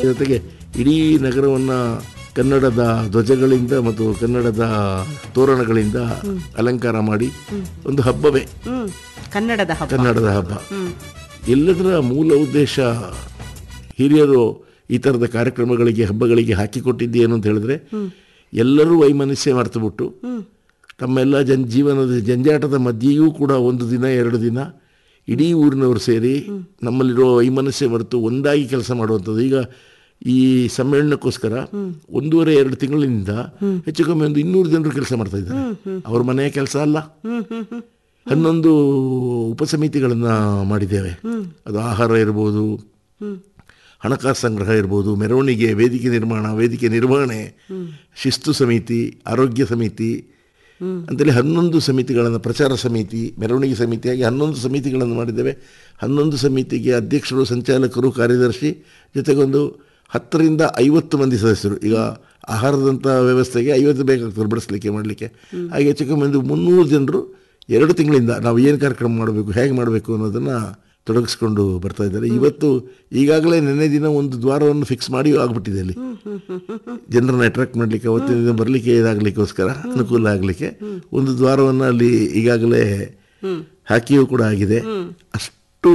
ಜೊತೆಗೆ ಇಡೀ ನಗರವನ್ನ ಕನ್ನಡದ ಧ್ವಜಗಳಿಂದ ಮತ್ತು ಕನ್ನಡದ ತೋರಣಗಳಿಂದ ಅಲಂಕಾರ ಮಾಡಿ ಒಂದು ಹಬ್ಬವೇ ಹ್ಮ್ ಕನ್ನಡದ ಹಬ್ಬ ಕನ್ನಡದ ಹಬ್ಬ ಹ್ಮ್ ಎಲ್ಲದರ ಮೂಲ ಉದ್ದೇಶ ಹಿರಿಯರು ಈ ಥರದ ಕಾರ್ಯಕ್ರಮಗಳಿಗೆ ಹಬ್ಬಗಳಿಗೆ ಹಾಕಿಕೊಟ್ಟಿದ್ದೇನು ಅಂತ ಹೇಳಿದ್ರೆ ಎಲ್ಲರೂ ವೈಮನಸ್ಸೆ ಮರೆತುಬಿಟ್ಟು ತಮ್ಮೆಲ್ಲ ಜನ್ ಜೀವನದ ಜಂಜಾಟದ ಮಧ್ಯೆಯೂ ಕೂಡ ಒಂದು ದಿನ ಎರಡು ದಿನ ಇಡೀ ಊರಿನವರು ಸೇರಿ ನಮ್ಮಲ್ಲಿರೋ ವೈಮನಸ್ಸೆ ಮರೆತು ಒಂದಾಗಿ ಕೆಲಸ ಮಾಡುವಂಥದ್ದು ಈಗ ಈ ಸಮ್ಮೇಳನಕ್ಕೋಸ್ಕರ ಒಂದೂವರೆ ಎರಡು ತಿಂಗಳಿನಿಂದ ಹೆಚ್ಚು ಕಮ್ಮಿ ಒಂದು ಇನ್ನೂರು ಜನರು ಕೆಲಸ ಮಾಡ್ತಾ ಇದ್ದಾರೆ ಅವ್ರ ಮನೆಯ ಕೆಲಸ ಅಲ್ಲ ಹನ್ನೊಂದು ಉಪಸಮಿತಿಗಳನ್ನು ಮಾಡಿದ್ದೇವೆ ಅದು ಆಹಾರ ಇರ್ಬೋದು ಹಣಕಾಸು ಸಂಗ್ರಹ ಇರ್ಬೋದು ಮೆರವಣಿಗೆ ವೇದಿಕೆ ನಿರ್ಮಾಣ ವೇದಿಕೆ ನಿರ್ವಹಣೆ ಶಿಸ್ತು ಸಮಿತಿ ಆರೋಗ್ಯ ಸಮಿತಿ ಅಂತೇಳಿ ಹನ್ನೊಂದು ಸಮಿತಿಗಳನ್ನು ಪ್ರಚಾರ ಸಮಿತಿ ಮೆರವಣಿಗೆ ಸಮಿತಿಯಾಗಿ ಹನ್ನೊಂದು ಸಮಿತಿಗಳನ್ನು ಮಾಡಿದ್ದೇವೆ ಹನ್ನೊಂದು ಸಮಿತಿಗೆ ಅಧ್ಯಕ್ಷರು ಸಂಚಾಲಕರು ಕಾರ್ಯದರ್ಶಿ ಜೊತೆಗೊಂದು ಹತ್ತರಿಂದ ಐವತ್ತು ಮಂದಿ ಸದಸ್ಯರು ಈಗ ಆಹಾರದಂಥ ವ್ಯವಸ್ಥೆಗೆ ಐವತ್ತು ಬೇಕಾಗ್ತದೆ ಬಡಿಸ್ಲಿಕ್ಕೆ ಮಾಡಲಿಕ್ಕೆ ಹಾಗೆ ಹೆಚ್ಚು ಕಮ್ಮಿ ಒಂದು ಮುನ್ನೂರು ಜನರು ಎರಡು ತಿಂಗಳಿಂದ ನಾವು ಏನು ಕಾರ್ಯಕ್ರಮ ಮಾಡಬೇಕು ಹೇಗೆ ಮಾಡಬೇಕು ಅನ್ನೋದನ್ನು ತೊಡಗಿಸ್ಕೊಂಡು ಬರ್ತಾ ಇದ್ದಾರೆ ಇವತ್ತು ಈಗಾಗಲೇ ನೆನ್ನೆ ದಿನ ಒಂದು ದ್ವಾರವನ್ನು ಫಿಕ್ಸ್ ಮಾಡಿ ಆಗ್ಬಿಟ್ಟಿದೆ ಅಲ್ಲಿ ಜನರನ್ನ ಅಟ್ರಾಕ್ಟ್ ಮಾಡಲಿಕ್ಕೆ ಅವತ್ತಿನ ದಿನ ಬರಲಿಕ್ಕೆ ಇದಾಗಲಿಕ್ಕೋಸ್ಕರ ಅನುಕೂಲ ಆಗಲಿಕ್ಕೆ ಒಂದು ದ್ವಾರವನ್ನು ಅಲ್ಲಿ ಈಗಾಗಲೇ ಹಾಕಿಯೂ ಕೂಡ ಆಗಿದೆ ಅಷ್ಟು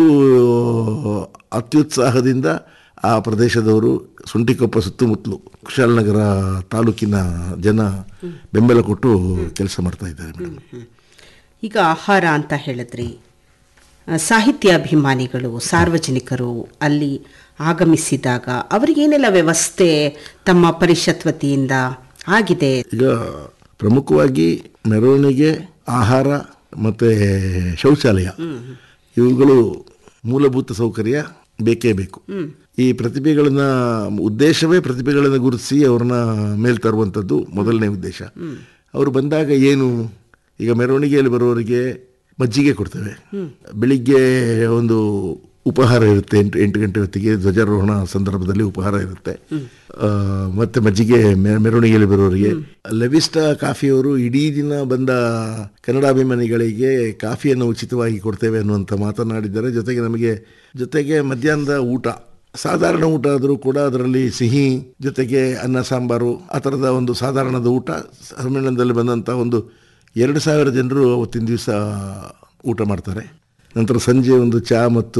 ಅತ್ಯುತ್ಸಾಹದಿಂದ ಆ ಪ್ರದೇಶದವರು ಸುಂಟಿಕೊಪ್ಪ ಸುತ್ತಮುತ್ತಲು ಕುಶಾಲನಗರ ತಾಲೂಕಿನ ಜನ ಬೆಂಬಲ ಕೊಟ್ಟು ಕೆಲಸ ಮಾಡ್ತಾ ಇದ್ದಾರೆ ಮೇಡಮ್ ಈಗ ಆಹಾರ ಅಂತ ಹೇಳಿದ್ರಿ ಆ, ಸಾಹಿತ್ಯಾಭಿಮಾನಿಗಳು ಸಾರ್ವಜನಿಕರು ಅಲ್ಲಿ ಆಗಮಿಸಿದಾಗ ಅವರಿಗೇನೆಲ್ಲ ವ್ಯವಸ್ಥೆ ತಮ್ಮ ಪರಿಷತ್ ವತಿಯಿಂದ ಆಗಿದೆ ಈಗ ಪ್ರಮುಖವಾಗಿ ಮೆರವಣಿಗೆ ಆಹಾರ ಮತ್ತು ಶೌಚಾಲಯ ಇವುಗಳು ಮೂಲಭೂತ ಸೌಕರ್ಯ ಬೇಕೇ ಬೇಕು ಈ ಪ್ರತಿಭೆಗಳನ್ನ ಉದ್ದೇಶವೇ ಪ್ರತಿಭೆಗಳನ್ನು ಗುರುತಿಸಿ ಅವ್ರನ್ನ ಮೇಲ್ ತರುವಂಥದ್ದು ಮೊದಲನೇ ಉದ್ದೇಶ ಅವರು ಬಂದಾಗ ಏನು ಈಗ ಮೆರವಣಿಗೆಯಲ್ಲಿ ಬರುವವರಿಗೆ ಮಜ್ಜಿಗೆ ಕೊಡ್ತೇವೆ ಬೆಳಿಗ್ಗೆ ಒಂದು ಉಪಹಾರ ಇರುತ್ತೆ ಎಂಟು ಎಂಟು ಗಂಟೆ ಹೊತ್ತಿಗೆ ಧ್ವಜಾರೋಹಣ ಸಂದರ್ಭದಲ್ಲಿ ಉಪಹಾರ ಇರುತ್ತೆ ಆ, ಮತ್ತೆ ಮಜ್ಜಿಗೆ ಮೆ- ಮೆರವಣಿಗೆಯಲ್ಲಿ ಬರೋರಿಗೆ ಲೆವಿಸ್ಟಾ ಕಾಫಿಯವರು ಇಡೀ ದಿನ ಬಂದ ಕನ್ನಡಾಭಿಮಾನಿಗಳಿಗೆ ಕಾಫಿಯನ್ನು ಉಚಿತವಾಗಿ ಕೊಡ್ತೇವೆ ಅನ್ನುವಂಥ ಮಾತನಾಡಿದ್ದಾರೆ ಜೊತೆಗೆ ನಮಗೆ ಜೊತೆಗೆ ಮಧ್ಯಾಹ್ನದ ಊಟ ಸಾಧಾರಣ ಊಟ ಆದರೂ ಕೂಡ ಅದರಲ್ಲಿ ಸಿಹಿ ಜೊತೆಗೆ ಅನ್ನ ಸಾಂಬಾರು ಆ ಥರದ ಒಂದು ಸಾಧಾರಣದ ಊಟ ಸಮ್ಮೇಳನದಲ್ಲಿ ಬಂದಂಥ ಒಂದು ಎರಡು ಸಾವಿರ ಜನರು ಅವತ್ತಿನ ದಿವಸ ಊಟ ಮಾಡ್ತಾರೆ ನಂತರ ಸಂಜೆ ಒಂದು ಚಹಾ ಮತ್ತು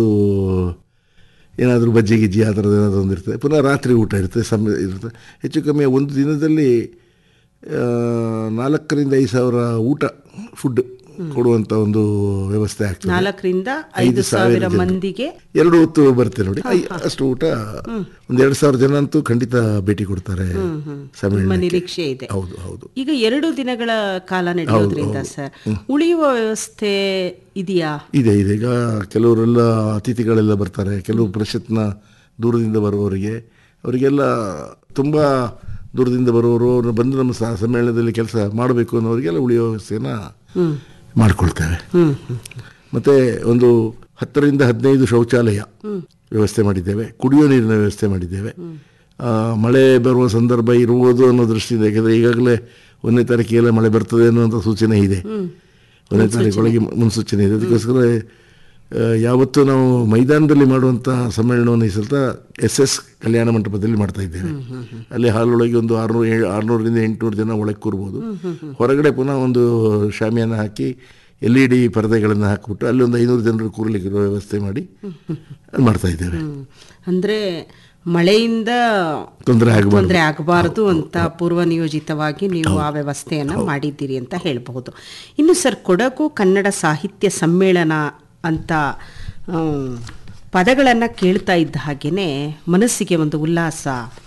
ಏನಾದರೂ ಬಜ್ಜಿ ಗಿಜ್ಜಿ ಆ ಥರದ್ದು ಏನಾದರೂ ಒಂದು ಇರ್ತದೆ ಪುನಃ ರಾತ್ರಿ ಊಟ ಇರ್ತದೆ ಸಮ ಇರುತ್ತೆ ಹೆಚ್ಚು ಕಮ್ಮಿ ಒಂದು ದಿನದಲ್ಲಿ ಆ, ನಾಲ್ಕರಿಂದ ಐದು ಸಾವಿರ ಊಟ ಫುಡ್ ಕೊಡುವಂಥ ಒಂದು ವ್ಯವಸ್ಥೆ ಆಗ್ತದೆ ನಾಲ್ಕರಿಂದ ಐದು ಐದು ಸಾವಿರ ಸಾವಿರ ಜನ. ಮಂದಿಗೆ ಎರಡು ಹೊತ್ತು ಬರುತ್ತೆ ನೋಡಿ ಐ- ಅಷ್ಟು ಊಟ ಒಂದು ಎರಡು ಸಾವಿರ ಜನ ಅಂತೂ ಖಂಡಿತ ಭೇಟಿ ಕೊಡ್ತಾರೆ ನಿಮ್ಮ ಸಮ್ಮೇಳನಕ್ಕೆ ನಿರೀಕ್ಷೆ ಇದೆ ಹೌದು ಹೌದು ಈಗ ಎರಡು ದಿನಗಳ ಕಾಲ ನಡೆಯೋದ್ರಿಂದ ಸರ್ ಉಳಿಯುವ ವ್ಯವಸ್ಥೆ ಇದೆಯಾ ಇದೆ ಇದೆ ಈಗ ಕೆಲವರೆಲ್ಲ ಅತಿಥಿಗಳೆಲ್ಲ ಬರ್ತಾರೆ ಕೆಲವು ಪರಿಷತ್ನ ದೂರದಿಂದ ಬರುವವರಿಗೆ ಅವರಿಗೆಲ್ಲ ತುಂಬ ದೂರದಿಂದ ಬರುವವರು ಅವ್ರು ಬಂದು ನಮ್ಮ ಸ- ಸಮ್ಮೇಳನದಲ್ಲಿ ಕೆಲಸ ಮಾಡಬೇಕು ಅನ್ನೋರಿಗೆಲ್ಲ ಉಳಿಯೋ ವ್ಯವಸ್ಥೆನ ಮಾಡ್ಕೊಳ್ತೇವೆ ಹ್ಮ್ ಮತ್ತು ಒಂದು ಹತ್ತರಿಂದ ಹದಿನೈದು ಶೌಚಾಲಯ ವ್ಯವಸ್ಥೆ ಮಾಡಿದ್ದೇವೆ ಕುಡಿಯೋ ನೀರಿನ ವ್ಯವಸ್ಥೆ ಮಾಡಿದ್ದೇವೆ ಆ, ಮಳೆ ಬರುವ ಸಂದರ್ಭ ಇರುವುದು ಅನ್ನೋ ದೃಷ್ಟಿಯಿಂದ ಯಾಕೆಂದರೆ ಈಗಾಗಲೇ ಒಂದನೇ ತಾರೀಕಿಗೆಲ್ಲ ಮಳೆ ಬರ್ತದೆ ಅನ್ನುವಂಥ ಸೂಚನೆ ಇದೆ ಒಂದನೇ ತಾರೀಕೊಳಗೆ ಮುನ್ಸೂಚನೆ ಇದೆ ಅದಕ್ಕೋಸ್ಕರ ಆ, ಯಾವತ್ತೂ ನಾವು ಮೈದಾನದಲ್ಲಿ ಮಾಡುವಂಥ ಸಮ್ಮೇಳನವನ್ನು ಈ ಸಲ ಎಸ್ ಎಸ್ ಕಲ್ಯಾಣ ಮಂಟಪದಲ್ಲಿ ಮಾಡ್ತಾ ಇದ್ದೇವೆ ಅಲ್ಲಿ ಹಾಲೊಳಗೆ ಒಂದು ಆರುನೂರು ಏಳು ಆರುನೂರರಿಂದ ಎಂಟುನೂರು ಜನ ಒಳಗೆ ಕೂರ್ಬೋದು ಹೊರಗಡೆ ಪುನಃ ಒಂದು ಶಾಮಿಯಾನ ಹಾಕಿ ಎಲ್ ಇ ಡಿ ಪರದೆಗಳನ್ನು ಹಾಕಿಬಿಟ್ಟು ಅಲ್ಲಿ ಒಂದು ಐನೂರು ಜನರು ಕೂರ್ಲಿಕ್ಕೆ ಇರೋ ವ್ಯವಸ್ಥೆ ಮಾಡಿ ಅದು ಮಾಡ್ತಾ ಇದ್ದೇವೆ ಹ್ಮ್. ಅಂದ್ರೆ ಮಳೆಯಿಂದ ತೊಂದರೆ ಆಗಬಾರ್ದು ತೊಂದರೆ ಆಗಬಾರದು ಅಂತ ಪೂರ್ವ ನಿಯೋಜಿತವಾಗಿ ನೀವು ಆ ವ್ಯವಸ್ಥೆಯನ್ನ ಮಾಡಿದ್ದೀರಿ ಅಂತ ಹೇಳಬಹುದು ಇನ್ನು ಸರ್ ಕೊಡಗು ಕನ್ನಡ ಸಾಹಿತ್ಯ ಸಮ್ಮೇಳನ ಅಂತ ಪದಗಳನ್ನು ಕೇಳ್ತಾ ಇದ್ದ ಹಾಗೇನೆ ಮನಸ್ಸಿಗೆ ಒಂದು ಉಲ್ಲಾಸ